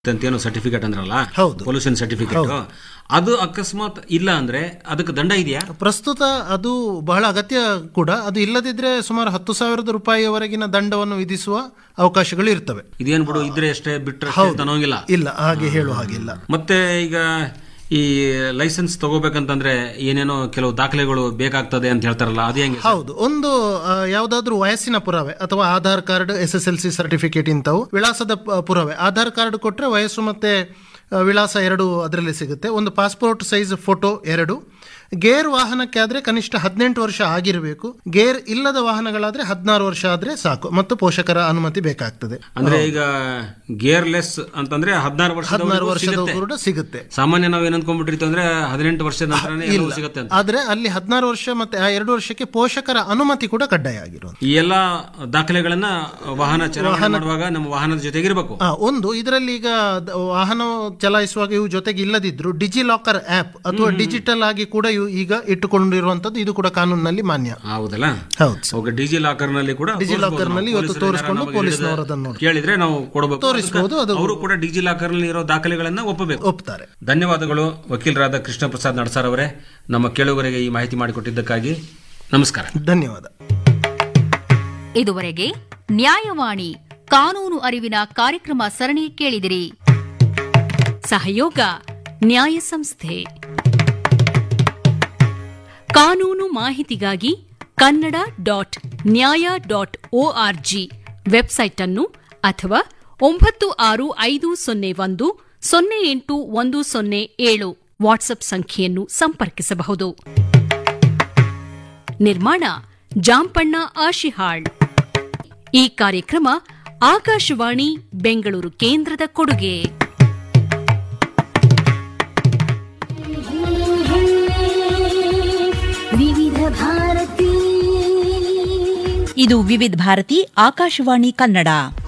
ಅಂತೇನೋ certificate ಅಂದ್ರಲ್ಲ ಹೌದು. Pollution certificate ಅದು ಅಕಸ್ಮಾತ್ ಇಲ್ಲ ಅಂದ್ರೆ ಅದಕ್ಕೆ ದಂಡ ಇದೆಯಾ ಪ್ರಸ್ತುತ ಅದು ಬಹಳ ಅಗತ್ಯ ಕೂಡ ಅದು ಇಲ್ಲದಿದ್ರೆ ಸುಮಾರು ಹತ್ತು ಸಾವಿರದ ರೂಪಾಯಿವರೆಗಿನ ದಂಡವನ್ನು ವಿಧಿಸುವ ಅವಕಾಶಗಳು ಇರ್ತವೆ ಇದೇನ್ ಬಿಡು ಇದ್ರೆ ಎಷ್ಟೇ ಬಿಟ್ರೆ ಅಷ್ಟೇ ಅಂತ ಅನ್ನೋಂಗಿಲ್ಲ ಇಲ್ಲ ಹಾಗೆ ಹೇಳುವ ಹಾಗಿಲ್ಲ ಮತ್ತೆ ಈಗ ಈ ಲೈಸೆನ್ಸ್ ತಗೋಬೇಕಂತಂದ್ರೆ ಏನೇನೋ ಕೆಲವು ದಾಖಲೆಗಳು ಬೇಕಾಗ್ತದೆ ಅಂತ ಹೇಳ್ತಾರಲ್ಲ ಅದೇ ಹೆಂಗೆ ಹೌದು ಒಂದು ಆ, ಯಾವ್ದಾದ್ರೂ ವಯಸ್ಸಿನ ಪುರಾವೆ ಅಥವಾ Aadhaar card S S L C certificate ಇಂಥವು ವಿಳಾಸದ ಪ- ಪುರಾವೆ ಆಧಾರ್ ಕಾರ್ಡ್ ಕೊಟ್ರೆ ವಯಸ್ಸು ಮತ್ತೆ ಆ, ವಿಳಾಸ ಎರಡು ಅದರಲ್ಲಿ ಸಿಗುತ್ತೆ ಒಂದು ಪಾಸ್ಪೋರ್ಟ್ ಸೈಜ್ ಫೋಟೋ ಎರಡು ಗೇರ್ ವಾಹನಕ್ಕೆ ಆದ್ರೆ ಕನಿಷ್ಠ ಹದಿನೆಂಟು ವರ್ಷ ಆಗಿರಬೇಕು ಗೇರ್ ಇಲ್ಲದ ವಾಹನಗಳಾದ್ರೆ ಹದಿನಾರು ವರ್ಷ ಆದ್ರೆ ಸಾಕು ಮತ್ತು ಪೋಷಕರ ಅನುಮತಿ ಬೇಕಾಗ್ತದೆ ಅಂದ್ರೆ ಈಗ ಗೇರ್ಲೆಸ್ ಅಂತಂದ್ರೆ ಹದಿನಾರು ಹದಿನಾರು ವರ್ಷ ವರ್ಷದ ಕೂಡ ಸಿಗುತ್ತೆ ಸಾಮಾನ್ಯ ನಾವು ಏನ್ ಅನ್ಕೊಂಡ್ಬಿಟ್ಟಿರ್ತೀವಿ ಅಂದ್ರೆ ಹದಿನೆಂಟು ವರ್ಷದ ನಂತರನೇ ಎಲ್ಲವೂ ಸಿಗುತ್ತೆ ಅಂತ ಆದ್ರೆ ಅಲ್ಲಿ ಹದಿನಾರು ವರ್ಷ ಮತ್ತೆ ಆ ಎರಡು ವರ್ಷಕ್ಕೆ ಪೋಷಕರ ಅನುಮತಿ ಕೂಡ ಕಡ್ಡಾಯ ಆಗಿರೋದು ಈ ಎಲ್ಲಾ ದಾಖಲೆಗಳನ್ನ ವಾಹನ ಚಲಾವಣೆ ಮಾಡುವಾಗ ನಮ್ಮ ವಾಹನದ ಜೊತೆಗಿರ್ಬೇಕು ಆ, ಒಂದು ಇದರಲ್ಲಿ ಈಗ ದ- ವಾಹನ ಚಲಾಯಿಸುವಾಗ ಇವು ಜೊತೆಗೆ ಇಲ್ಲದಿದ್ರು ಡಿಜಿ ಲಾಕರ್ ಆಪ್ ಅಥವಾ ಡಿಜಿಟಲ್ ಆಗಿ ಕೂಡ ಇವು ಈಗ ಇಟ್ಟುಕೊಂಡಿರುವಂತದ್ದು ಇದು ಕೂಡ ಕಾನೂನಿನಲ್ಲಿ ಮಾನ್ಯ ಹೌದಲ್ಲ ಹೌದು ಸರ್. ಓಕೆ ಡಿಜಿ ಲಾಕರ್ ನಲ್ಲಿ ಕೂಡ ಡಿಜಿ ತೋರಿಸ್ಬೋದು ಲಾಕರ್ ನಾವು. ನಲ್ಲಿ ಇವತ್ತು ಪೊಲೀಸರು ತೋರಿಸ್ಕೊಂಡು ಏನಾರ ನಮಗೆ ಪೊಲೀಸ್ನವರು ಹಿಡಿದು ಅದನ್ನು ನೋಡಿ ಕೇಳಿದ್ರೆ ನಾವು ಕೊಡಬೇಕು ತೋರಿಸ್ಬೋದು, ಅದು- ಅವರು ಕೂಡ ಡಿಜಿ ಲಾಕರ್ ನಲ್ಲಿ ಇರೋ ದಾಖಲೆಗಳನ್ನ ಒಪ್ಪಬೇಕು ಒಪ್ತಾರೆ ಧನ್ಯವಾದಗಳು ವಕೀಲರಾದ ಕೃಷ್ಣ ಪ್ರಸಾದ್ ನಡ್ಸಾರ್ ಅವರೇ ನಮ್ಮ ಕೇಳುಗರಿಗೆ ಈ ಮಾಹಿತಿ ಮಾಡಿಕೊಟ್ಟಿದ್ದಕ್ಕಾಗಿ ನಮಸ್ಕಾರ ಧನ್ಯವಾದ ಇದುವರೆಗೆ ನ್ಯಾಯವಾಣಿ ಕಾನೂನು ಅರಿವಿನ ಕಾರ್ಯಕ್ರಮ ಸರಣಿ ಕೇಳಿದಿರಿ ಸಹಯೋಗ ನ್ಯಾಯ ಸಂಸ್ಥೆ ಕಾನೂನು ಮಾಹಿತಿಗಾಗಿ Kannada dot Nyaya dot O R G website ಅನ್ನು ಅಥವಾ ಒಂಬತ್ತು ಆರು ಐದು ಸೊನ್ನೆ ಒಂದು ಸೊನ್ನೆ ಎಂಟು ಒಂದು ಸೊನ್ನೆ ಏಳು ವಾಟ್ಸ್ಆಪ್ ಸಂಖ್ಯೆಯನ್ನು ಸಂಪರ್ಕಿಸಬಹುದು ನಿರ್ಮಾಣ ಜಾಂಪಣ್ಣ ಆಶಿಹಾಳ್ ಈ ಕಾರ್ಯಕ್ರಮ ಆಕಾಶವಾಣಿ ಬೆಂಗಳೂರು ಕೇಂದ್ರದ ಕೊಡುಗೆ ವಿವಿಧ ಭಾರತಿ ಇದು ವಿವಿಧ ಭಾರತಿ ಆಕಾಶವಾಣಿ ಕನ್ನಡ